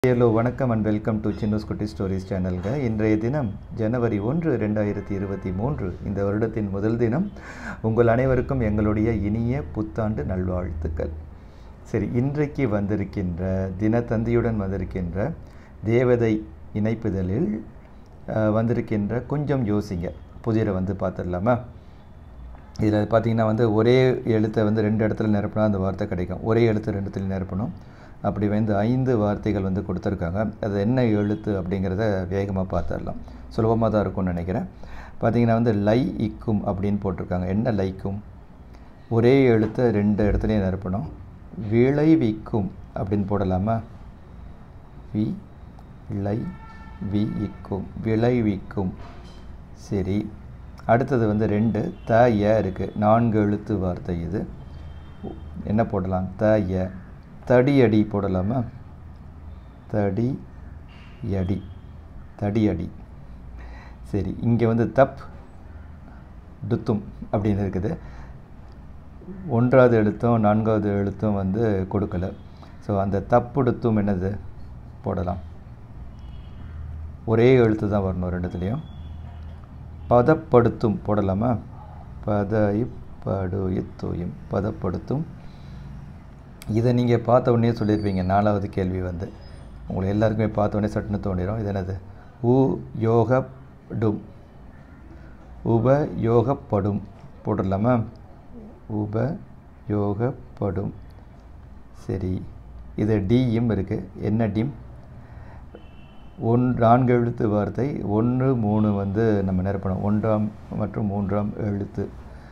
hello வணக்கம் and welcome to சின்னூஸ் குட்டி stories சேனல்க இன்றைய தினம் ஜனவரி ஒன்று ரெண்டாயிரத்தி இருபத்தி மூன்று இந்த வருடத்தின் முதல் தினம் உங்கள் அனைவருக்கும் எங்களுடைய இனிய புத்தாண்டு நல்வாழ்த்துக்கள் சரி இன்றைக்கு வந்திருக்கின்ற தினத்தந்தியுடன் வந்திருக்கின்ற தேவதை இணைப்புதலில் அஹ், வந்திருக்கின்ற கொஞ்சம் யோசிங்க புதிரை வந்து பார்த்துடலாமா இதில் பார்த்தீங்கன்னா வந்து ஒரே எழுத்தை வந்து ரெண்டு இடத்துல நிரப்பினா அந்த வார்த்தை கிடைக்கும் ஒரே எழுத்து ரெண்டு இடத்துல நிரப்பணும் அப்படி வந்து ஐந்து வார்த்தைகள் வந்து கொடுத்துருக்காங்க அது என்ன எழுத்து அப்படிங்கிறத வேகமாக பார்த்துடலாம் சுலபமாக தான் இருக்கும்னு நினைக்கிறேன் பார்த்தீங்கன்னா வந்து லை இக்கும் அப்படின்னு போட்டிருக்காங்க என்ன லைக்கும் ஒரே எழுத்தை ரெண்டு இடத்துலையும் நிரப்பணும் விளைவிக்கும் அப்படின்னு போடலாமா வி லை வி இக்கும் விளைவிக்கும் சரி அடுத்தது வந்து ரெண்டு த ய இருக்குது நான்கு எழுத்து வார்த்தை இது என்ன போடலாம் த ய தடியடி போடலாமா தடி யடி தடியடி சரி இங்கே வந்து தப் டுத்தும் அப்படின்னு இருக்குது ஒன்றாவது எழுத்தும் நான்காவது எழுத்தும் வந்து கொடுக்கல ஸோ அந்த தப்புடுத்தும் என்னது போடலாம் ஒரே எழுத்து தான் வரணும் ரெண்டுத்துலேயும் பதப்படுத்தும் போடலாமா பத படு இத்துயும் பதப்படுத்தும் இதை நீங்கள் பார்த்த உடனே சொல்லியிருப்பீங்க நாலாவது கேள்வி வந்து உங்களை எல்லாருக்குமே பார்த்த உடனே சட்டுன்னு தோணிடும் இது என்னது உ யோகடும் உப யோகப்படும் போட்டுடலாமா உப யோகப்படும் சரி இது டியும் இருக்குது என்ன டிம் ஒன் நான்கு எழுத்து வார்த்தை ஒன்று மூணு வந்து நம்ம நிரப்பணும் ஒன்றாம் மற்றும் மூன்றாம் எழுத்து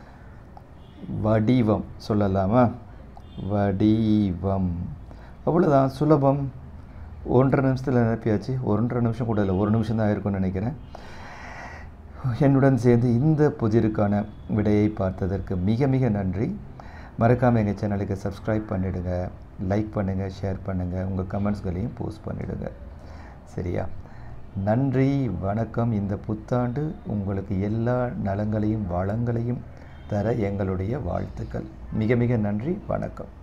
வடிவம் சொல்லலாமா வடிவம் அவ்வளோதான் சுலபம் ஒன்றரை நிமிஷத்தில் நிரப்பியாச்சு ஒன்றரை நிமிஷம் கூட இல்லை ஒரு நிமிஷம் தான் இருக்கும்னு நினைக்கிறேன் என்னுடன் சேர்ந்து இந்த புதிருக்கான விடையை பார்த்ததற்கு மிக மிக நன்றி மறக்காமல் எங்கள் சேனலுக்கு சப்ஸ்கிரைப் பண்ணிவிடுங்க லைக் பண்ணுங்கள் ஷேர் பண்ணுங்கள் உங்கள் கமெண்ட்ஸ்களையும் போஸ்ட் பண்ணிவிடுங்க சரியா நன்றி வணக்கம் இந்த புத்தாண்டு உங்களுக்கு எல்லா நலங்களையும் வளங்களையும் தர எங்களுடைய வாழ்த்துக்கள் மிக மிக நன்றி வணக்கம்